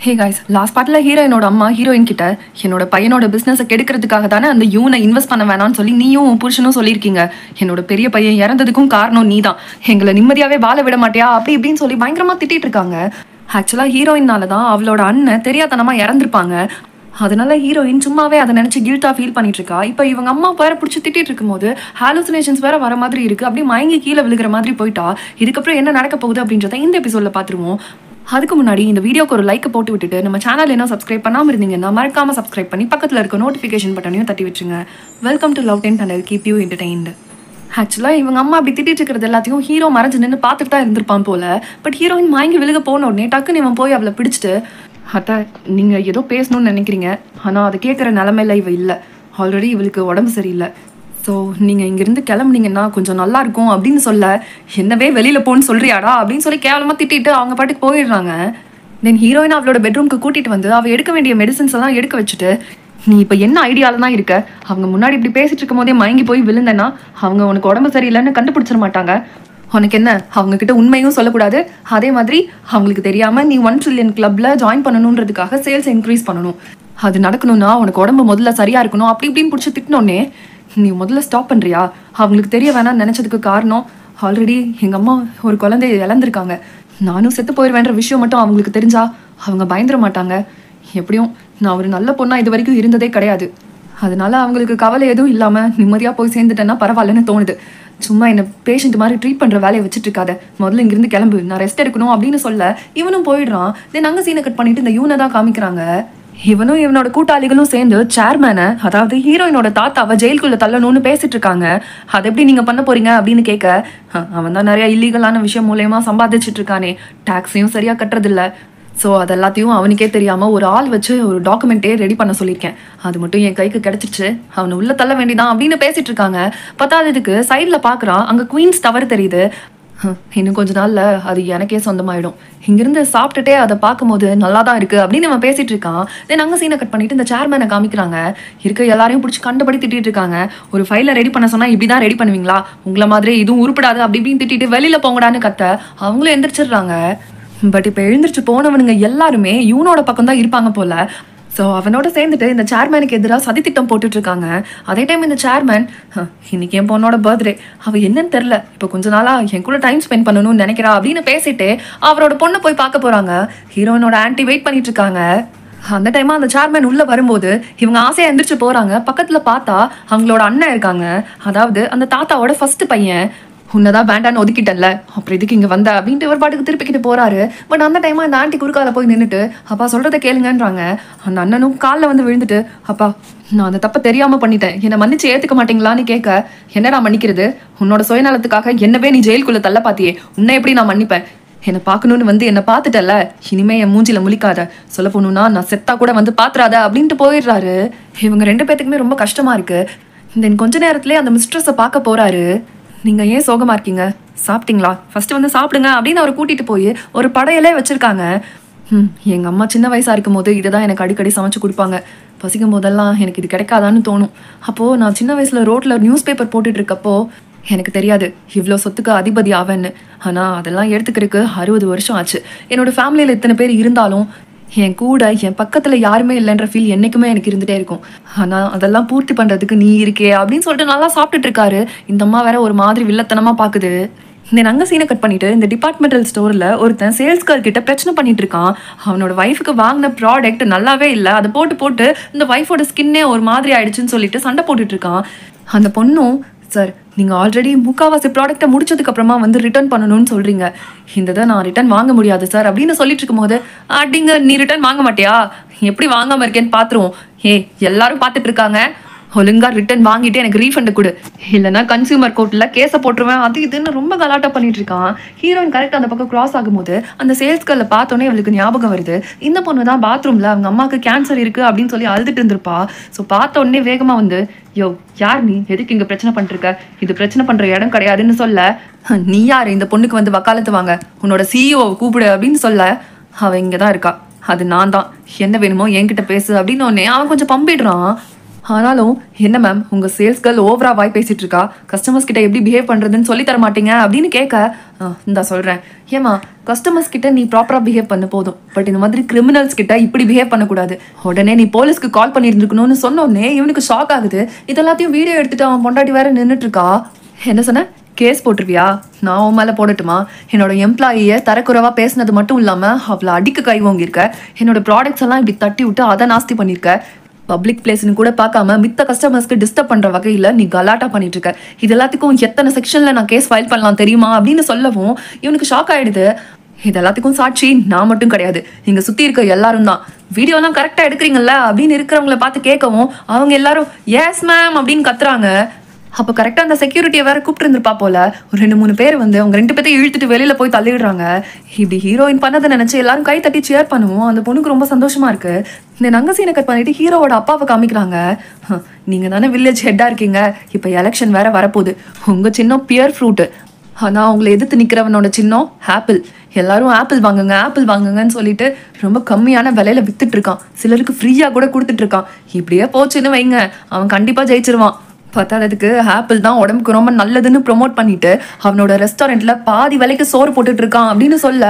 hey guys last பார்ட்டில் ஹீரோயினோட அம்மா ஹீரோயின் கிட்ட என்னோட பையனோட பிஸ்னஸை கெடுக்கிறதுக்காக தானே அந்த யூனை இன்வெஸ்ட் பண்ண வேணாம்னு சொல்லி நீயும் உன் புருஷனும் சொல்லியிருக்கீங்க என்னோட பெரிய பையன் இறந்ததுக்கும் காரணம் நீ தான் எங்களை நிம்மதியாகவே வாழ விட மாட்டியா அப்படி இப்படின்னு சொல்லி பயங்கரமாக திட்டிட்டு இருக்காங்க ஆக்சுவலாக ஹீரோயினால தான் அவளோட அண்ணன் தெரியாதனமாக இறந்துருப்பாங்க அதனால ஹீரோயின் சும்மாவே அதை நினைச்சு கில்ட்டா ஃபீல் பண்ணிட்டு இருக்கா இப்போ இவங்க அம்மா வேற பிடிச்சி திட்டிட்டு இருக்கும்போது ஹாலுசினேஷன்ஸ் வேற வர மாதிரி இருக்கு அப்படியே மயங்கி கீழே விழுகிற மாதிரி போயிட்டா இதுக்கப்புறம் என்ன நடக்க போகுது அப்படின்றத இந்த எபிசோட்ல பார்த்துருவோம் அதுக்கு முன்னாடி இந்த வீடியோக்கு ஒரு லைக்கை போட்டு விட்டுட்டு நம்ம சேனல் என்ன சப்ஸ்கிரைப் பண்ணாமல் இருந்தீங்கன்னா மறக்காம சப்ஸ்கிரைப் பண்ணி பக்கத்தில் இருக்க நோட்டிஃபிகேஷன் பட்டனையும் தட்டி விட்டுருங்க welcome to love den and keep you entertained ஆக்சுவலாக இவங்க அம்மா அப்படி திட்டிட்டு இருக்கிறது எல்லாத்தையும் ஹீரோ மறைஞ்சு நின்று பார்த்துட்டு தான் இருந்திருப்பான் போல பட் ஹீரோயின் மயங்கி விழுக போன உடனே டக்குன்னு இவன் போய் அவளை பிடிச்சிட்டு அத்தை நீங்கள் ஏதோ பேசணும்னு நினைக்கிறீங்க ஆனால் அதை கேட்குற நிலமையில இவ இல்லை ஆல்ரெடி இவளுக்கு உடம்பு சரியில்லை ஸோ நீங்கள் இங்கேருந்து கிளம்புனீங்கன்னா கொஞ்சம் நல்லா இருக்கும் அப்படின்னு சொல்ல என்னவே வெளியில் போன்னு சொல்றியாடா அப்படின்னு சொல்லி கேவலமாக திட்டிட்டு அவங்க பாட்டுக்கு போயிடுறாங்க தென் ஹீரோயின் அவளோட பெட்ரூம்க்கு கூட்டிட்டு வந்து அவள் எடுக்க வேண்டிய மெடிசன்ஸ் எல்லாம் எடுக்க வச்சுட்டு நீ இப்போ என்ன ஐடியால தான் இருக்க அவங்க முன்னாடி இப்படி பேசிட்டு இருக்கும் போதே மயங்கி போய் விழுந்தேன்னா அவங்க உனக்கு உடம்பு சரியில்லைன்னு கண்டுபிடிச்சிட மாட்டாங்க உனக்கு என்ன அவங்க கிட்ட உண்மையும் சொல்லக்கூடாது அதே மாதிரி அவங்களுக்கு தெரியாம நீ ஒன் ட்ரில்லியன் கிளப்ல ஜாயின் பண்ணணுன்றதுக்காக சேல்ஸ் இன்க்ரீஸ் பண்ணணும் அது நடக்கணும்னா உனக்கு உடம்பு முதல்ல சரியா இருக்கணும் அப்படி இப்படின்னு பிடிச்சி திட்டினோடனே நீ முதல்ல ஸ்டாப் பண்றியா அவங்களுக்கு தெரிய வேணாம்னு நினைச்சதுக்கு காரணம் ஆல்ரெடி எங்க அம்மா ஒரு குழந்தைய இழந்திருக்காங்க நானும் செத்து போயிடுவேன்ற விஷயம் மட்டும் அவங்களுக்கு தெரிஞ்சா அவங்க பயந்துட மாட்டாங்க எப்படியும் நான் ஒரு நல்ல பொண்ணா இது வரைக்கும் இருந்ததே கிடையாது அதனால அவங்களுக்கு கவலை எதுவும் இல்லாம நிம்மதியா போய் சேர்ந்துட்டேன்னா பரவாயில்லன்னு தோணுது சும்மா என்ன பேஷண்ட் மாதிரி ட்ரீட் பண்ற வேலையை வச்சுட்டு இருக்காத முதல்ல இங்கிருந்து கிளம்பு நான் ரெஸ்ட் எடுக்கணும் அப்படின்னு சொல்ல இவனும் போயிடுறான் தென் அங்க சீனை கட் பண்ணிட்டு இந்த யூனை தான் காமிக்கிறாங்க இவனும் இவனோட கூட்டாளிகளும் சேர்ந்து சேர்மேனை அதாவது ஹீரோயினோட தாத்தாவை ஜெயிலுக்குள்ள தள்ளணும்னு பேசிட்டு இருக்காங்க அதை எப்படி நீங்க பண்ண போறீங்க அப்படின்னு கேட்க "அஹ், அவன் தான் நிறைய இல்லீகலான விஷயம் மூலயமா சம்பாதிச்சிட்டு இருக்கானே டாக்ஸையும் சரியா கட்டுறதில்ல ஸோ அது எல்லாத்தையும் அவனுக்கே தெரியாம ஒரு ஆள் வச்சு ஒரு டாக்குமெண்ட்டே ரெடி பண்ண சொல்லியிருக்கேன் அது மட்டும் என் கைக்கு கிடைச்சிருச்சு அவனை உள்ள தள்ள வேண்டியதான் அப்படின்னு பேசிட்டு இருக்காங்க பத்தாததுக்கு சைடில் பார்க்குறான் அங்கே குயின்ஸ் டவர் தெரியுது ஹம், இன்னும் கொஞ்ச நாள்ல அது எனக்கே சொந்தமாயிடும் இங்கிருந்து சாப்பிட்டுட்டே அதை பார்க்கும்போது நல்லா தான் இருக்கு அப்படின்னு அவன் பேசிட்டு இருக்கான் தென் அங்க சீனை கட் பண்ணிட்டு இந்த சேர்மேனை காமிக்கிறாங்க இருக்க எல்லாரையும் பிடிச்சி கண்டபடி திட்டிட்டு இருக்காங்க ஒரு ஃபைலை ரெடி பண்ண சொன்னா இப்படி தான் ரெடி பண்ணுவீங்களா உங்களை மாதிரி இதுவும் உருப்படாது அப்படி இப்படின்னு திட்டிட்டு வெளியில போங்கடான்னு கத்த அவங்களும் எந்திரிச்சிடுறாங்க பட் இப்போ எழுந்திரிச்சு போனவனுங்க எல்லாருமே யூனோட பக்கம் தான் இருப்பாங்க போல ஸோ அவனோட சேர்ந்துட்டு இந்த சேர்மேனுக்கு எதிராக சதித்திட்டம் போட்டுட்டு இருக்காங்க அதே டைம் இந்த சேர்மேன் இன்னைக்கு என் பொண்ணோட பர்த்டே அவ என்னன்னு தெரில இப்போ கொஞ்ச நாளா என் கூட டைம் ஸ்பெண்ட் பண்ணணும்னு நினைக்கிறா அப்படின்னு பேசிட்டு அவரோட பொண்ணை போய் பார்க்க போறாங்க ஹீரோயினோட ஆன்ட்டி வெயிட் பண்ணிட்டு இருக்காங்க அந்த டைமா அந்த சேர்மேன் உள்ள வரும்போது இவங்க ஆசையா எந்திரிச்சு போறாங்க பக்கத்துல பார்த்தா அவங்களோட அண்ணன் இருக்காங்க அதாவது அந்த தாத்தாவோட ஃபர்ஸ்ட் பையன் உன்னதான் வேண்டான்னு ஒதுக்கிட்டல்ல அப்புறம் இதுக்கு இங்க வந்த அப்படின்ட்டு ஒரு பாட்டுக்கு திருப்பிக்கிட்டு போறாரு பட் அந்த டைமா அந்த ஆண்டி குறுக்கால போய் நின்னுட்டு அப்பா சொல்றத கேளுங்கன்றாங்க அந்த அண்ணனும் காலில் வந்து விழுந்துட்டு அப்பா நான் அந்த தப்பை தெரியாம பண்ணிட்டேன் என்னை மன்னிச்சு ஏத்துக்க மாட்டீங்களான்னு கேட்க என்னடா மன்னிக்கிறது உன்னோட சுயநலத்துக்காக என்னவே நீ ஜெயிலுக்குள்ள தள்ள பாத்தியே உன்னை எப்படி நான் மன்னிப்பேன் என்னை பார்க்கணும்னு வந்து என்னை பார்த்துட்டல இனிமே என் மூஞ்சில முழிக்காத சொல்ல போகணும்னா நான் செத்தா கூட வந்து பாத்துறாத அப்படின்ட்டு போயிடுறாரு இவங்க ரெண்டு பேத்துக்குமே ரொம்ப கஷ்டமா இருக்கு தென் கொஞ்ச நேரத்திலே அந்த மிஸ்ட்ரஸை பார்க்க போறாரு நீங்க ஏன் சோகமா இருக்கீங்க சாப்பிட்டீங்களா ஃபர்ஸ்ட் வந்து சாப்பிடுங்க அப்படின்னு அவர் கூட்டிட்டு போய் ஒரு படையலே வச்சிருக்காங்க ம், எங்க அம்மா சின்ன வயசா இருக்கும் போது இதை தான் எனக்கு அடிக்கடி சமைச்சு கொடுப்பாங்க பசிக்கும் போதெல்லாம் எனக்கு இது கிடைக்காதான்னு தோணும் அப்போ நான் சின்ன வயசுல ரோட்ல நியூஸ் பேப்பர் போட்டுட்டு இருக்கப்போ எனக்கு தெரியாது இவ்வளோ சொத்துக்கு அதிபதி ஆவேன்னு ஆனால் அதெல்லாம் எடுத்துக்கிறதுக்கு அறுபது வருஷம் ஆச்சு என்னோட ஃபேமிலியில் இத்தனை பேர் இருந்தாலும் என் கூட என் பக்கத்தில் யாருமே இல்லைன்ற ஃபீல் என்றைக்குமே எனக்கு இருந்துகிட்டே இருக்கும் ஆனால் அதெல்லாம் பூர்த்தி பண்ணுறதுக்கு நீ இருக்கே அப்படின்னு சொல்லிட்டு நல்லா சாப்பிட்டுட்டு இருக்காரு இந்த அம்மா வேற ஒரு மாதிரி வில்லத்தனமாக பார்க்குது இந்த நங்க சீனை கட் பண்ணிட்டு இந்த டிபார்ட்மெண்டல் ஸ்டோரில் ஒருத்தன் சேல்ஸ் கேர்ள் கிட்ட பிரச்சனை பண்ணிட்டு இருக்கான் அவனோட ஒய்ஃபுக்கு வாங்கின ப்ராடக்ட் நல்லாவே இல்லை அதை போட்டு போட்டு இந்த ஒய்ஃபோட ஸ்கின்னே ஒரு மாதிரி ஆயிடுச்சுன்னு சொல்லிட்டு சண்டை போட்டுட்டு இருக்கான் அந்த பொண்ணும் சார் நீங்கள் ஆல்ரெடி முக்காவாசி ப்ராடக்ட்டை முடிச்சதுக்கு அப்புறமா வந்து ரிட்டர்ன் பண்ணணும்னு சொல்கிறீங்க இந்த இதை நான் ரிட்டர்ன் வாங்க முடியாது சார் அப்படின்னு சொல்லிட்டு இருக்கும்போது அடிங்க நீ ரிட்டர்ன் வாங்க மாட்டியா எப்படி வாங்காம இருக்கேன்னு பார்த்துருவோம் ஏ எல்லாரும் பார்த்துட்டு இருக்காங்க ஒழுங்கா ரிட்டர்ன் வாங்கிட்டு எனக்கு ரீஃபண்ட் கொடு இல்லைன்னா கன்சியூமர் கோர்ட்டில் கேஸை போட்டுருவேன் அது இதுன்னு ரொம்ப கலாட்டா பண்ணிட்டு இருக்கான் ஹீரோயின் கரெக்டாக அந்த பக்கம் கிராஸ் ஆகும்போது அந்த சேல்ஸ் கேர்ல பார்த்தோன்னே அவளுக்கு ஞாபகம் வருது இந்த பொண்ணு தான் பாத்ரூமில் அவங்க அம்மாவுக்கு கேன்சர் இருக்கு அப்படின்னு சொல்லி அழுதுட்டு இருந்திருப்பா ஸோ பார்த்த உடனே வேகமாக வந்து யோ யார் நீ எதுக்கு இங்கே பிரச்சனை பண்ணிட்டு இருக்க இது பிரச்சனை பண்ணுற இடம் கிடையாதுன்னு சொல்ல நீ யார் இந்த பொண்ணுக்கு வந்து வக்காலத்து வாங்க உன்னோட சிஇஓ கூப்பிடு அப்படின்னு சொல்ல அவ இங்கே தான் இருக்கா அது நான் தான் என்ன வேணுமோ என்கிட்ட பேசு அப்படின்னு உடனே அவன் கொஞ்சம் பம்பிடுறான் ஆனாலும் என்ன மேம் உங்க சேல்ஸ் கேர்ள் ஓவரா வாய் பேசிட்டு இருக்கா கஸ்டமர்ஸ் கிட்ட எப்படி பிஹேவ் பண்றதுன்னு சொல்லி தர மாட்டீங்க அப்படின்னு கேட்க "ஆ, இந்தா சொல்றேன் ஏமா கஸ்டமர்ஸ் கிட்ட நீ ப்ராப்பரா பிஹேவ் பண்ண போதும் பட் இந்த மாதிரி கிரிமினல்ஸ் கிட்ட இப்படி பிஹேவ் பண்ணக்கூடாது உடனே நீ போலீஸ்க்கு கால் பண்ணியிருந்துருக்கணும்னு சொன்னோடனே இவனுக்கு ஷாக் ஆகுது இதெல்லாத்தையும் வீடியோ எடுத்துட்டு அவன் பொண்டாட்டி வேற நின்னுட்டு இருக்கா என்ன சொன்ன கேஸ் போட்டுருவியா நான் உன் மேலே போடட்டுமா என்னோட எம்ப்ளாயியை தரக்குறைவா பேசினது மட்டும் இல்லாமல் அவளை அடிக்க கை வாங்கியிருக்க என்னோட ப்ராடக்ட்ஸ் எல்லாம் இப்படி தட்டி விட்டு அதை நாஸ்தி பண்ணியிருக்க பப்ளிக் பிளேஸ்னு கூட பார்க்காம மித்த கஸ்டமர்ஸ்க்கு டிஸ்டர்ப் பண்ற வகையில் நீ கலாட்டா பண்ணிட்டு இருக்க இது எல்லாத்துக்கும் எத்தனை செக்ஷன்ல நான் கேஸ் ஃபைல் பண்ணலாம் தெரியுமா அப்படின்னு சொல்லவும் இவனுக்கு ஷாக் ஆயிடுது இது எல்லாத்துக்கும் சாட்சி நான் மட்டும் கிடையாது இங்க சுத்தி இருக்க எல்லாரும் தான் வீடியோலாம் கரெக்டா எடுக்கிறீங்கல்ல அப்படின்னு இருக்கிறவங்கள பார்த்து கேட்கவும் அவங்க எல்லாரும் எஸ் மேம் அப்படின்னு கத்துறாங்க அப்போ கரெக்டாக அந்த செக்யூரிட்டியை வேற கூப்பிட்டு இருந்திருப்பா போல ஒரு ரெண்டு மூணு பேர் வந்து அவங்க ரெண்டு பேர்த்தையும் இழுத்துட்டு வெளியில போய் தள்ளிடுறாங்க இப்படி ஹீரோயின் பண்ணதை நினைச்சு எல்லாரும் கை தட்டி சேர் பண்ணுவோம் அந்த பொண்ணுக்கு ரொம்ப சந்தோஷமா இருக்கு இந்த நங்க சீனை கட் பண்ணிட்டு ஹீரோவோட அப்பாவை காமிக்கிறாங்க "ஹ, நீங்க தானே வில்லேஜ் ஹெட்டா இருக்கீங்க இப்போ எலெக்ஷன் வேற வரப்போகுது உங்க சின்னம் பியர் ஃப்ரூட் ஆனா அவங்கள எதிர்த்து நிக்கிறவனோட சின்னம் ஆப்பிள் எல்லாரும் ஆப்பிள் வாங்குங்க ஆப்பிள் வாங்குங்கன்னு சொல்லிட்டு ரொம்ப கம்மியான விலையில வித்துட்டு இருக்கான் சிலருக்கு ஃப்ரீயா கூட கொடுத்துட்டு இருக்கான் இப்படியே போச்சுன்னு வைங்க அவன் கண்டிப்பா ஜெயிச்சிருவான் பத்தாததுக்கு ஆப்பிள் தான் உடம்புக்கு ரொம்ப நல்லதுன்னு ப்ரோமோட் பண்ணிட்டு அவனோட ரெஸ்டாரண்ட்ல பாதி விலைக்கு சோறு போட்டுட்டு இருக்கான் அப்படின்னு சொல்ல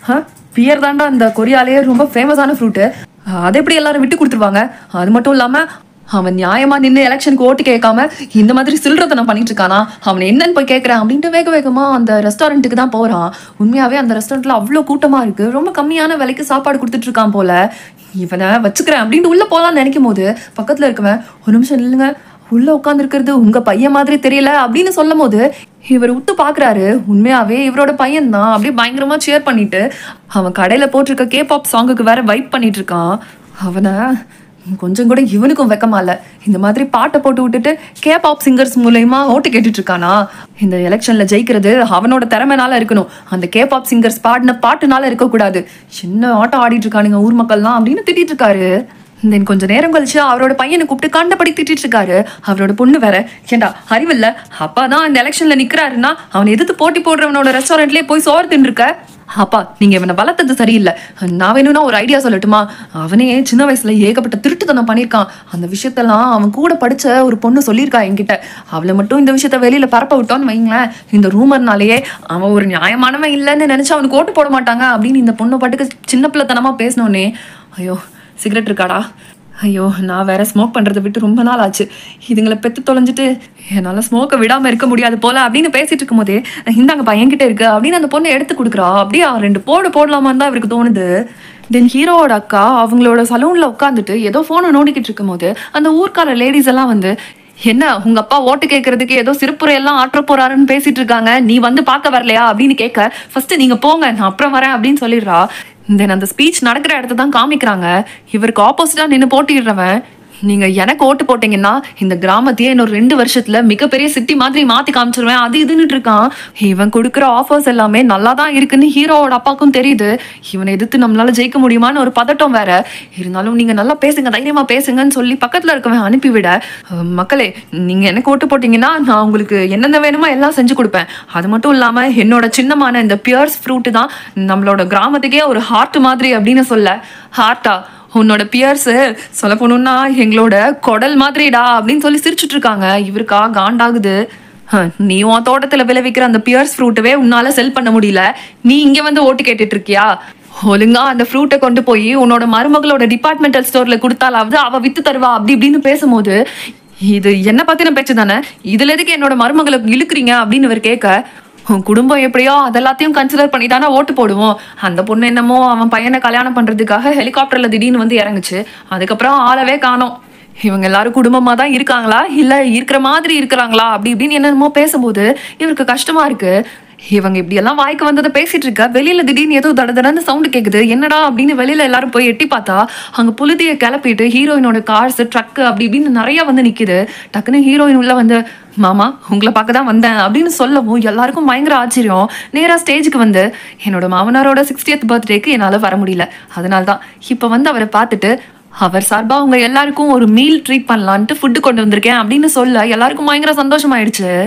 பியர் தாண்டா அந்த கொரியாலேயே ரொம்ப ஃபேமஸான ஃப்ரூட்டு அதை எப்படி எல்லாரும் விட்டு கொடுத்துருவாங்க அது மட்டும் இல்லாம அவன் நியாயமா நின்று எலெக்ஷனுக்கு ஓட்டு கேட்காம இந்த மாதிரி சில்லறத்தனம் பண்ணிட்டு இருக்கானா அவன் என்னன்னு போய் கேட்கறான் அப்படின்ட்டு வேக வேகமா அந்த ரெஸ்டாரண்ட்டுக்கு தான் போறான் உண்மையாவே அந்த ரெஸ்டாரண்ட்ல அவ்வளோ கூட்டமா இருக்கு ரொம்ப கம்மியான விலைக்கு சாப்பாடு கொடுத்துட்டு இருக்கான் போல இவனை வச்சுக்கிறேன் அப்படின்ட்டு உள்ள போலாம்னு நினைக்கும் போது பக்கத்துல இருக்கவன் ஒரு நிமிஷம் நில்லுங்க உள்ள உட்காந்துருக்கிறது உங்க பையன் மாதிரி தெரியல அப்படின்னு சொல்லும் போது இவர் உத்து பாக்குறாரு உண்மையாவே இவரோட பையன் தான் அப்படியே பயங்கரமா சேர் பண்ணிட்டு அவன் கடையில போட்டிருக்க கே பாப் சாங்குக்கு வேற வைப் பண்ணிட்டு இருக்கான் அவனை கொஞ்சம் கூட இவனுக்கும் வெக்கமா இல்ல இந்த மாதிரி பாட்டை போட்டு விட்டுட்டு கே பாப் சிங்கர்ஸ் மூலயமா ஓட்டு கேட்டுட்டு இருக்கானா இந்த எலெக்ஷன்ல ஜெயிக்கிறது அவனோட திறமைனால இருக்கணும் அந்த கே பாப் சிங்கர்ஸ் பாடின பாட்டுனால இருக்கக்கூடாது சின்ன ஆட்டம் ஆடிட்டு இருக்கானுங்க ஊர் மக்கள்லாம் அப்படின்னு திட்டிட்டு இருக்காரு தென் கொஞ்ச நேரம் கழிச்சு அவரோட பையனை கூப்பிட்டு கண்டபடி திட்டிட்டு இருக்காரு அவரோட பொண்ணு வேற ஏண்டா அறிவில்ல அப்பா தான் இந்த எலெக்ஷன்ல நிக்கிறாருன்னா அவனை எதிர்த்து போட்டி போடுறவனோட ரெஸ்டாரண்ட்லயே போய் சோறு தின்னுருக்க அப்பா நீங்க இவனை வளர்த்தது சரியில்லை நான் வேணும்னா ஒரு ஐடியா சொல்லட்டுமா அவனே சின்ன வயசுல ஏகப்பட்ட திருட்டுத்தனம் பண்ணியிருக்கான் அந்த விஷயத்தெல்லாம் அவன் கூட படிச்ச ஒரு பொண்ணு சொல்லியிருக்கா என்கிட்ட அவளை மட்டும் இந்த விஷயத்த வெளியில பரப்ப விட்டோன்னு வைங்களேன் இந்த ரூமர்னாலேயே அவன் ஒரு நியாயமானவன் இல்லைன்னு நினைச்சு அவனுக்கு ஓட்டு போட மாட்டாங்க அப்படின்னு இந்த பொண்ணு பாட்டுக்கு சின்ன பிள்ளைத்தனமா பேசினோடனே ஐயோ சிகரெட் இருக்காடா ஐயோ நான் வேற ஸ்மோக் பண்றதை விட்டு ரொம்ப நாள் ஆச்சு இதுங்களை பெத்து தொலைஞ்சிட்டு என்னால ஸ்மோக்கை விடாம இருக்க முடியாது போல அப்படின்னு பேசிட்டு இருக்கும் போதே இந்தாங்க பையன்கிட்ட இருக்கு அப்படின்னு அந்த பொண்ணை எடுத்து கொடுக்குறா அப்படியே அவன் ரெண்டு போடு போடலாமான்னு தான் அவருக்கு தோணுது தென் ஹீரோவோட அக்கா அவங்களோட சலூன்ல உட்காந்துட்டு ஏதோ போனை நோண்டிக்கிட்டு இருக்கும் போது அந்த ஊர்க்கார லேடிஸ் எல்லாம் வந்து என்ன உங்க அப்பா ஓட்டு கேட்கறதுக்கு ஏதோ சிறுப்புரை எல்லாம் ஆற்ற போறாருன்னு பேசிட்டு இருக்காங்க நீ வந்து பார்க்க வரலையா அப்படின்னு கேட்க ஃபர்ஸ்ட் நீங்க போங்க நான் அப்புறம் வரேன் அப்படின்னு சொல்லிடுறா தென் அந்த ஸ்பீச் நடக்கிற இடத்த தான் காமிக்கிறாங்க இவருக்கு ஆப்போசிட்டா நின்று போட்டிடுறவன் நீங்க எனக்கு ஓட்டு போட்டீங்கன்னா இந்த கிராமத்தையே இன்னொரு ரெண்டு வருஷத்துல மிகப்பெரிய சிட்டி மாதிரி மாத்தி காமிச்சிருவேன் அது இதுன்னு இருக்கான் இவன் கொடுக்குற ஆஃபர்ஸ் எல்லாமே நல்லா தான் இருக்குன்னு ஹீரோவோட அப்பாவுக்கும் தெரியுது இவனை எதிர்த்து நம்மளால ஜெயிக்க முடியுமான்னு ஒரு பதட்டம் வேற இருந்தாலும் நீங்க நல்லா பேசுங்க தைரியமா பேசுங்கன்னு சொல்லி பக்கத்துல இருக்கவன் அனுப்பிவிட அஹ், மக்களே நீங்க எனக்கு ஓட்டு போட்டீங்கன்னா நான் உங்களுக்கு என்னென்ன வேணுமோ எல்லாம் செஞ்சு கொடுப்பேன் அது மட்டும் இல்லாம என்னோட சின்னமான இந்த பியர்ஸ் ஃப்ரூட் தான் நம்மளோட கிராமத்துக்கே ஒரு ஹார்ட் மாதிரி அப்படின்னு சொல்ல ஹார்ட்டா உன்னோட பியர்ஸ் சொல்ல போகணும்னா எங்களோட குடல் மாதிரிடா அப்படின்னு சொல்லி சிரிச்சுட்டு இருக்காங்க இவருக்கா காண்டாகுது ஹ, நீ உன் தோட்டத்துல விளைவிக்கிற அந்த பியர்ஸ் ஃப்ரூட்டவே உன்னால செல் பண்ண முடியல நீ இங்க வந்து ஓட்டு கேட்டுட்டு இருக்கியா ஒழுங்கா அந்த ஃப்ரூட்டை கொண்டு போய் உன்னோட மருமகளோட டிபார்ட்மெண்டல் ஸ்டோர்ல கொடுத்தாலாவது அவ வித்து தருவா அப்படி இப்படின்னு பேசும்போது இது என்ன பத்தின பேச்சு தானே இதுல எதுக்கு என்னோட மருமகளை இழுக்கிறீங்க அப்படின்னு இவர் கேட்க உன் குடும்பம் எப்படியோ அதெல்லாத்தையும் கன்சிடர் பண்ணி தானே ஓட்டு போடுவோம் அந்த பொண்ணு என்னமோ அவன் பையனை கல்யாணம் பண்றதுக்காக ஹெலிகாப்டர்ல திடீர்னு வந்து இறங்குச்சு அதுக்கப்புறம் ஆளவே காணோம் இவங்க எல்லாரும் குடும்பமா தான் இருக்காங்களா இல்ல இருக்கிற மாதிரி இருக்கிறாங்களா அப்படி இப்படின்னு என்னென்னமோ பேசும்போது இவருக்கு கஷ்டமா இருக்கு இவங்க இப்படி எல்லாம் வாய்க்கு வந்ததை பேசிட்டு இருக்க வெளியில திடீர்னு ஏதோ தட தடன்னு சவுண்டு கேக்குது என்னடா அப்படின்னு வெளியில எல்லாரும் போய் எட்டி பார்த்தா அங்க புழுதிய கிளப்பிட்டு ஹீரோயினோட கார்ஸ் ட்ரக் அப்படி இப்படின்னு நிறைய வந்து நிக்குது டக்குன்னு ஹீரோயின் உள்ள வந்து மாமா உங்களை பார்க்க தான் வந்தேன் அப்படின்னு சொல்லவும் எல்லாருக்கும் பயங்கர ஆச்சரியம் நேரா ஸ்டேஜுக்கு வந்து என்னோட மாமனாரோட சிக்ஸ்டியத் பர்த்டேக்கு என்னால வர முடியல அதனால தான் இப்போ வந்து அவரை பார்த்துட்டு அவர் சார்பா உங்க எல்லாருக்கும் ஒரு மீல் ட்ரீட் பண்ணலான்ட்டு ஃபுட்டு கொண்டு வந்திருக்கேன் அப்படின்னு சொல்ல எல்லாருக்கும் பயங்கர சந்தோஷமாயிடுச்சு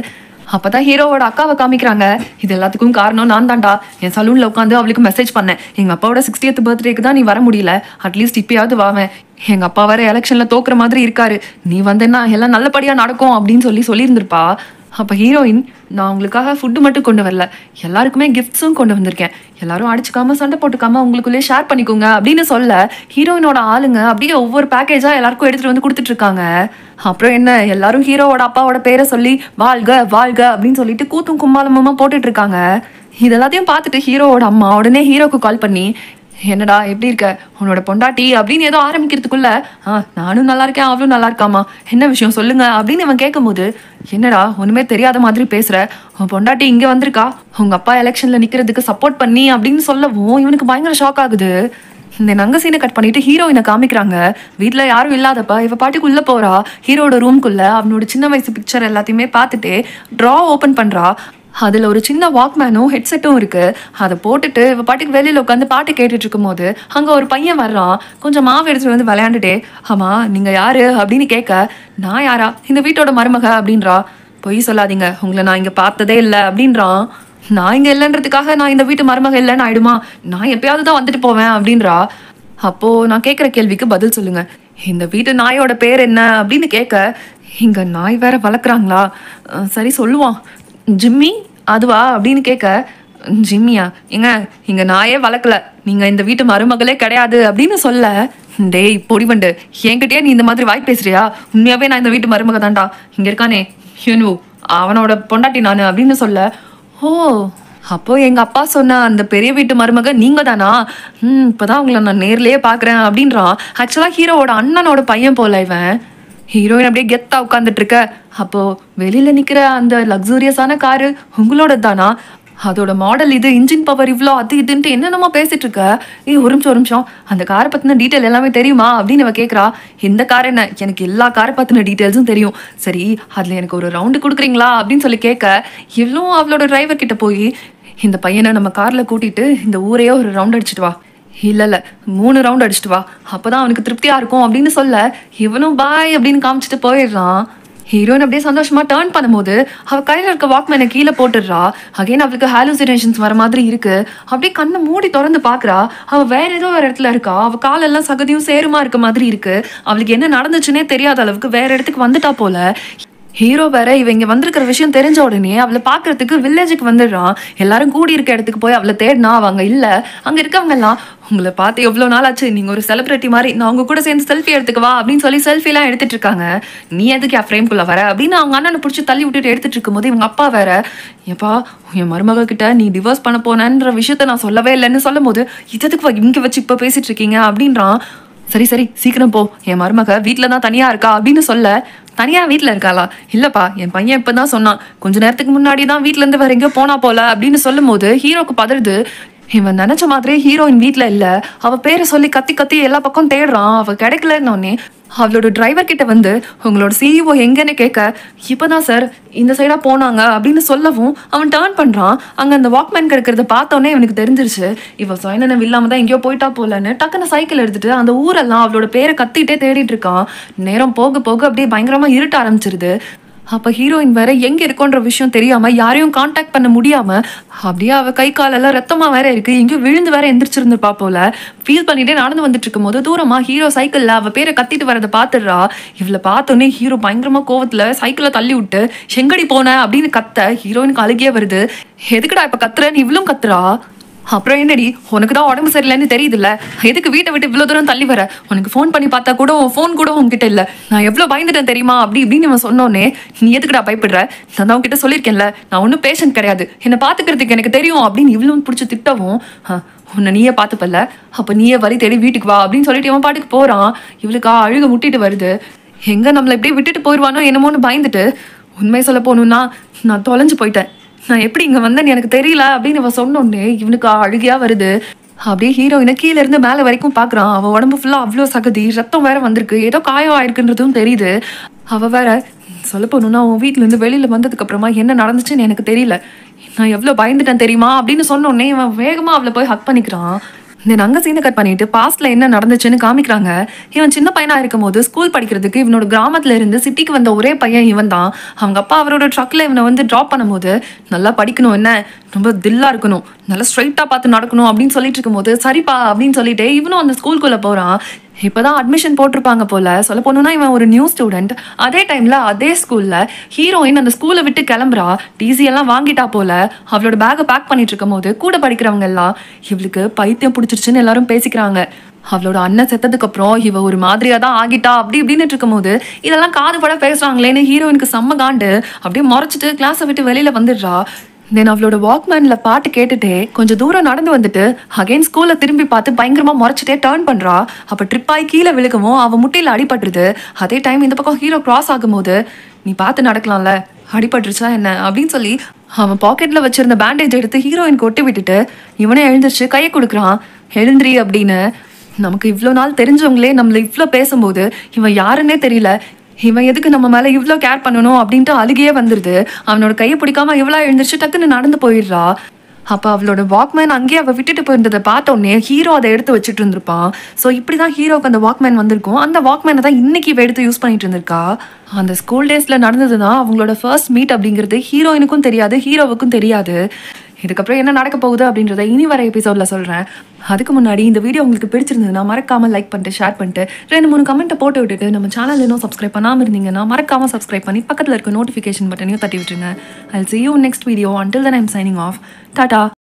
அப்பதான் ஹீரோவோட அக்காவை காமிக்கிறாங்க இது எல்லாத்துக்கும் காரணம் நான் தான்டா என் சலூன்ல உட்காந்து அவளுக்கு மெசேஜ் பண்ணேன் எங்க அப்பாவோட சிக்ஸ்டியத் பர்த்டேக்கு தான் நீ வர முடியல அட்லீஸ்ட் இப்பயாவது வாவேன் எங்க அப்பா வேற எலெக்ஷன்ல தோக்குற மாதிரி இருக்காரு நீ வந்தேன்னா எல்லாம் நல்லபடியா நடக்கும் அப்படின்னு சொல்லி சொல்லியிருந்திருப்பா அப்ப ஹீரோயின் நான் உங்களுக்காக ஃபுட்டு மட்டும் கொண்டு வரல எல்லாருக்குமே கிஃப்ட்ஸும் கொண்டு வந்திருக்கேன் எல்லாரும் அடிச்சுக்காம சண்டை போட்டுக்காம உங்களுக்குள்ளே ஷேர் பண்ணிக்கோங்க அப்படின்னு சொல்ல ஹீரோயினோட ஆளுங்க அப்படியே ஒவ்வொரு பேக்கேஜா எல்லாருக்கும் எடுத்துட்டு வந்து கொடுத்துட்டு இருக்காங்க அப்புறம் என்ன எல்லாரும் ஹீரோவோட அப்பாவோட பேரை சொல்லி வாழ்க வாழ்க அப்படின்னு சொல்லிட்டு கூத்தும் கும்மாளமுமா போட்டுட்டு இருக்காங்க இது எல்லாத்தையும் பார்த்துட்டு ஹீரோவோட அம்மா உடனே ஹீரோக்கு கால் பண்ணி என்னடா எப்படி இருக்க உன்னோட பொண்டாட்டி அப்படின்னு ஏதோ ஆரம்பிக்கிறதுக்குள்ள ஆ நானும் நல்லா இருக்கேன் அவளும் நல்லா இருக்காமா என்ன விஷயம் சொல்லுங்க அப்படின்னு இவன் கேட்கும்போது என்னடா ஒண்ணுமே தெரியாத மாதிரி பேசுற உன் பொண்டாட்டி இங்க வந்திருக்கா உங்க அப்பா எலெக்ஷன்ல நிக்கிறதுக்கு சப்போர்ட் பண்ணி அப்படின்னு சொல்லவும் இவனுக்கு பயங்கர ஷாக் ஆகுது இந்த நங்க சீனை கட் பண்ணிட்டு ஹீரோயினை காமிக்கிறாங்க வீட்ல யாரும் இல்லாதப்ப இவ பாட்டுக்கு உள்ள போறா ஹீரோட ரூம்குள்ள அவனோட சின்ன வயசு பிக்சர் எல்லாத்தையுமே பார்த்துட்டு ட்ரா ஓபன் பண்றா அதுல ஒரு சின்ன வாக்மேனும் ஹெட்செட்டும் இருக்கு அதை போட்டுட்டு இவ பாட்டுக்கு வெளியில உட்காந்து பாட்டு கேட்டுட்டு இருக்கும்போது அங்க ஒரு பையன் வர்றான் கொஞ்சம் மாவு எடுத்துட்டு வந்து விளையாண்டுட்டே ஆமா நீங்க யாரு அப்படின்னு கேட்க நான் யாரா இந்த வீட்டோட மருமக அப்படின்றா பொய் சொல்லாதீங்க உங்களை நான் இங்க பார்த்ததே இல்லை அப்படின்றான் நான் இங்க இல்லைன்றதுக்காக நான் இந்த வீட்டு மருமக இல்லைன்னு ஆயிடுமா நான் எப்பயாவது தான் வந்துட்டு போவேன் அப்படின்றா அப்போ நான் கேட்குற கேள்விக்கு பதில் சொல்லுங்க இந்த வீட்டு நாயோட பேர் என்ன அப்படின்னு கேட்க இங்க நாய் வேற வளர்க்குறாங்களா அஹ் சரி சொல்லுவான் ஜிம்மி அதுவா அப்படின்னு கேட்க ஜிம்மியா ஏங்க இங்க நாயே வளர்க்கல நீங்க இந்த வீட்டு மருமகளே கிடையாது அப்படின்னு சொல்ல டேய் பொடிவண்டு என்கிட்டயே நீ இந்த மாதிரி வாய் பேசுறியா உண்மையாவே நான் இந்த வீட்டு மருமக தான்டா இங்க இருக்கானே ஹியூனு அவனோட பொண்டாட்டி நானு அப்படின்னு சொல்ல ஓ அப்போ எங்க அப்பா சொன்ன அந்த பெரிய வீட்டு மருமக நீங்க தானா ம் இப்பதான் உங்களை நான் நேர்லயே பாக்குறேன் அப்படின்றான் ஆக்சுவலா ஹீரோவோட அண்ணனோட பையன் போல இவன் ஹீரோயின் அப்படியே கெத்தா உட்காந்துட்டு இருக்க அப்போ வெளியில நிக்கிற அந்த லக்ஸூரியஸான காரு உங்களோட தானா அதோட மாடல் இது இன்ஜின் பவர் இவ்வளோ அது இதுன்ட்டு என்னென்னமோ பேசிட்டு இருக்க ஏய் ஒரு நிமிஷம் ஒரு நிமிஷம் அந்த காரை பத்தின டீட்டெயில் எல்லாமே தெரியுமா அப்படின்னு இவ கேட்குறா எந்த கார் என்ன எனக்கு எல்லா காரை பத்தின டீட்டெயில்ஸும் தெரியும் சரி அதுல எனக்கு ஒரு ரவுண்டு கொடுக்குறீங்களா அப்படின்னு சொல்லி கேட்க இவ்வளோ அவளோட டிரைவர் கிட்ட போய் இந்த பையனை நம்ம கார்ல கூட்டிட்டு இந்த ஊரையே ஒரு ரவுண்ட் அடிச்சிட்டு வா இல்ல இல்ல மூணு ரவுண்ட் அடிச்சிட்டு வா அப்பதான் அவனுக்கு திருப்தியா இருக்கும் அப்படின்னு சொல்ல இவனும் பாய் அப்படின்னு காமிச்சிட்டு போயிடுறான் ஹீரோயின் அப்படியே சந்தோஷமா டேர்ன் பண்ணும்போது அவ கையில இருக்க வாக்மேனை கீழே போட்டுடுறா அகைன் அவளுக்கு ஹாலுசினேஷன்ஸ் வர மாதிரி இருக்கு அப்படியே கண்ணை மூடி திறந்து பாக்குறா அவ வேற ஏதோ ஒரு இடத்துல இருக்கா அவ காலெல்லாம் சகதியும் சேருமா இருக்க மாதிரி இருக்கு அவளுக்கு என்ன நடந்துச்சுன்னே தெரியாத அளவுக்கு வேற இடத்துக்கு வந்துட்டா போல ஹீரோ வேற இவ இங்க வந்திருக்கிற விஷயம் தெரிஞ்ச உடனே அவளை பாக்குறதுக்கு வில்லேஜுக்கு வந்துடுறான் எல்லாரும் கூடி இருக்க இடத்துக்கு போய் அவளை தேடினா அவங்க இல்ல அங்க இருக்கவங்க எல்லாம் உங்களை பார்த்து எவ்வளவு நாள் ஆச்சு நீங்க ஒரு செலிபிரிட்டி மாதிரி நான் உங்க கூட சேர்ந்து செல்ஃபி எடுத்துக்கவா அப்படின்னு சொல்லி செல்ஃபி எல்லாம் எடுத்துட்டு இருக்காங்க நீ எதுக்கு என் ஃப்ரேம்குள்ள வர அப்படின்னு அவங்க அண்ணனை பிடிச்சி தள்ளி விட்டுட்டு எடுத்துட்டு இருக்கும்போது இவங்க அப்பா வேற ஏப்பா என் மருமக கிட்ட நீ டிவோர்ஸ் பண்ண போனன்ற விஷயத்த நான் சொல்லவே இல்லைன்னு சொல்லும் போது இததுக்கு இங்க வச்சு இப்ப பேசிட்டு இருக்கீங்க அப்படின்றான் சரி சரி சீக்கிரம் போ என் மருமக வீட்டில் தான் தனியா இருக்கா அப்படின்னு சொல்ல தனியா வீட்டில் இருக்காளா இல்லப்பா என் பையன் இப்பதான் சொன்னான் கொஞ்ச நேரத்துக்கு முன்னாடி தான் வீட்ல இருந்து வேற எங்கேயோ போனா போல அப்படின்னு சொல்லும் போது ஹீரோக்கு பதறுது இவன் நினைச்ச மாதிரியே ஹீரோயின் வீட்ல இல்ல அவ பேரை சொல்லி கத்தி கத்தி எல்லா பக்கம் தேடுறான் அவ கிடைக்கலன்னொடனே அவளோட டிரைவர் கிட்ட வந்து உங்களோட சிஇஓ எங்கன்னு கேட்க இப்பதான் சார் இந்த சைடா போனாங்க அப்படின்னு சொல்லவும் அவன் டேர்ன் பண்றான் அங்க அந்த வாக்மேன் இருக்கிறத பார்த்தோன்னே இவனுக்கு தெரிஞ்சிருச்சு இவ சுயநனம் இல்லாம தான் எங்கேயோ போயிட்டா போலன்னு டக்குன்னு சைக்கிள் எடுத்துட்டு அந்த ஊரெல்லாம் அவளோட பேரை கத்திட்டே தேடிட்டு இருக்கான் நேரம் போக போக அப்படியே பயங்கரமா இருட்ட ஆரம்பிச்சிருது அப்ப ஹீரோயின் வேற எங்க இருக்கோன்ற விஷயம் தெரியாம யாரையும் காண்டாக்ட் பண்ண முடியாம அப்படியே அவ கை காலெல்லாம் ரத்தமா வேற இருக்கு எங்கேயும் விழுந்து வேற எந்திரிச்சிருந்திருப்பா போல ஃபீல் பண்ணிட்டே நடந்து வந்துட்டு இருக்கும்போது தூரமா ஹீரோ சைக்கிள்ல அவ பேரை கத்திட்டு வரதை பாத்துடுறா இவளை பார்த்தோன்னே ஹீரோ பயங்கரமா கோவத்துல சைக்கிளை தள்ளி விட்டு செங்கடி போன அப்படின்னு கத்த ஹீரோயினுக்கு அழுகியே வருது எதுக்குடா இப்ப கத்துறன்னு இவளும் கத்துறா அப்புறம் என்னடி உனக்கு தான் உடம்பு சரியில்லைன்னு தெரியுதுல்ல எதுக்கு வீட்டை விட்டு இவ்வளோ தூரம் தள்ளி வர உனக்கு ஃபோன் பண்ணி பார்த்தா கூட உன் ஃபோன் கூட உன்கிட்ட இல்லை நான் எவ்வளோ பயந்துட்டேன் தெரியுமா அப்படி இப்படின்னு இவன் சொன்னோன்னே நீ எதுக்குடா பயப்படுற நான் தான் உன்கிட்ட சொல்லியிருக்கேன்ல நான் ஒன்றும் பேஷண்ட் கிடையாது என்னை பார்த்துக்கிறதுக்கு எனக்கு தெரியும் அப்படின்னு இவ்வளோ பிடிச்சி திட்டவும் "ஆ, உன்னை நீயே பார்த்துப்பல்ல அப்போ நீயே வரி தேடி வீட்டுக்கு வா அப்படின்னு சொல்லிட்டு இவன் பாட்டுக்கு போகிறான் இவளுக்கா அழுக முட்டிட்டு வருது எங்கே நம்மளை இப்படியே விட்டுட்டு போயிடுவானோ என்னமோன்னு பயந்துட்டு உண்மை சொல்ல போகணுன்னா நான் தொலைஞ்சு போயிட்டேன் நான் எப்படி இங்க வந்தேன்னு எனக்கு தெரியல அப்படின்னு இவ சொன்னோடனே இவனுக்கு அழுகையா வருது அப்படியே ஹீரோயினை கீழ இருந்து மேல வரைக்கும் பாக்குறான் அவ உடம்பு ஃபுல்லா அவ்வளோ சகதி ரத்தம் வேற வந்திருக்கு ஏதோ காயம் ஆயிருக்குன்றதும் தெரியுது அவ வேற சொல்ல போகணும்னா உன் வீட்ல இருந்து வெளியில வந்ததுக்கு அப்புறமா என்ன நடந்துச்சுன்னு எனக்கு தெரியல நான் எவ்வளவு பயந்துட்டேன் தெரியுமா அப்படின்னு சொன்னோடனே இவன் வேகமா அவளை போய் ஹக் பண்ணிக்கிறான் தென் அங்கே சீனை கட் பண்ணிட்டு பாஸ்ட்ல என்ன நடந்துச்சுன்னு காமிக்கிறாங்க இவன் சின்ன பையனா இருக்கும் போது ஸ்கூல் படிக்கிறதுக்கு இவனோட கிராமத்துல இருந்து சிட்டிக்கு வந்த ஒரே பையன் இவன் தான் அவங்க அப்பா அவரோட ட்ரக்ல இவனை வந்து ட்ராப் பண்ணும்போது நல்லா படிக்கணும் என்ன ரொம்ப தில்லா இருக்கணும் நல்லா ஸ்ட்ரைட்டா பார்த்து நடக்கணும் அப்படின்னு சொல்லிட்டு இருக்கும்போது சரிப்பா அப்படின்னு சொல்லிட்டு இவனும் அந்த ஸ்கூலுக்குள்ள போறான் இப்போதான் அட்மிஷன் போட்டிருப்பாங்க போல சொல்ல போனோம்னா இவன் ஒரு நியூ ஸ்டூடெண்ட் அதே டைம்ல அதே ஸ்கூல்ல ஹீரோயின் அந்த ஸ்கூலை விட்டு கிளம்புறா டிசி எல்லாம் வாங்கிட்டா போல அவளோட பேக்கை பேக் பண்ணிட்டு இருக்கும் போது கூட படிக்கிறவங்க எல்லாம் இவளுக்கு பைத்தியம் பிடிச்சிருச்சுன்னு எல்லாரும் பேசிக்கிறாங்க அவளோட அண்ணன் செத்ததுக்கு அப்புறம் இவ ஒரு மாதிரியா தான் ஆகிட்டா அப்படி இப்படின்னு இருக்கும்போது இதெல்லாம் காது பட பேசுறாங்களேன்னு ஹீரோயினுக்கு செம்ம காண்டு அப்படியே முறைச்சிட்டு கிளாஸை விட்டு வெளியில வந்துடுறா தென் அவளோட வாக்மேன்ல பாட்டு கேட்டுட்டே கொஞ்சம் தூரம் நடந்து வந்துட்டு அகைன் ஸ்கூல்ல திரும்பி பார்த்து பயங்கரமா முறைச்சிட்டே டேர்ன் பண்றா அப்ப ட்ரிப் ஆகி கீழே விழுகவும் அவ முட்டையில அடிபட்டுருது அதே டைம் இந்த பக்கம் ஹீரோ கிராஸ் ஆகும்போது நீ பார்த்து நடக்கலாம்ல அடிபட்டுருச்சா என்ன அப்படின்னு சொல்லி அவன் பாக்கெட்ல வச்சிருந்த பேண்டேஜ் எடுத்து ஹீரோயினுக்கு ஒட்டி விட்டுட்டு இவனே எழுந்திருச்சு கையை கொடுக்குறான் எழுந்திரி அப்படின்னு நமக்கு இவ்வளோ நாள் தெரிஞ்சவங்களே நம்மள இவ்வளோ பேசும்போது இவன் யாருன்னே தெரியல இவன் எதுக்கு நம்ம மேலே இவ்வளோ கேர் பண்ணணும் அப்படின்ட்டு அழுகையே வந்துடுது அவனோட கையை பிடிக்காம இவ்வளோ எழுந்திரிச்சு டக்குன்னு நடந்து போயிடுறா அப்போ அவளோட வாக்மேன் அங்கேயே அவள் விட்டுட்டு போயிருந்ததை பார்த்தோன்னே ஹீரோ அதை எடுத்து வச்சுட்டு இருந்திருப்பான் ஸோ இப்படி தான் ஹீரோக்கு அந்த வாக்மேன் வந்திருக்கும் அந்த வாக்மேனை தான் இன்னைக்கு இவ எடுத்து யூஸ் பண்ணிட்டு இருந்திருக்கா அந்த ஸ்கூல் டேஸில் நடந்தது தான் அவங்களோட ஃபர்ஸ்ட் மீட் அப்படிங்கிறது ஹீரோயினுக்கும் தெரியாது ஹீரோவுக்கும் தெரியாது இதுக்கப்புறம் என்ன நடக்க போகுது அப்படின்றத இனி வர எபிசோட்ல சொல்றேன் அதுக்கு முன்னாடி இந்த வீடியோ உங்களுக்கு பிடிச்சிருந்ததுன்னா மறக்காம லைக் பண்ணிட்டு ஷேர் பண்ணிட்டு ரெண்டு மூணு கமெண்ட்டை போட்டு விட்டுட்டு நம்ம சேனல் இன்னும் சப்ஸ்கிரைப் பண்ணாம இருந்தீங்கன்னா மறக்காம சப்ஸ்கிரைப் பண்ணி பக்கத்துல இருக்க நோட்டிஃபிகேஷன் பட்டனையும் தட்டி விட்டுருங்க ஐ see you next video until then i'm signing off Tata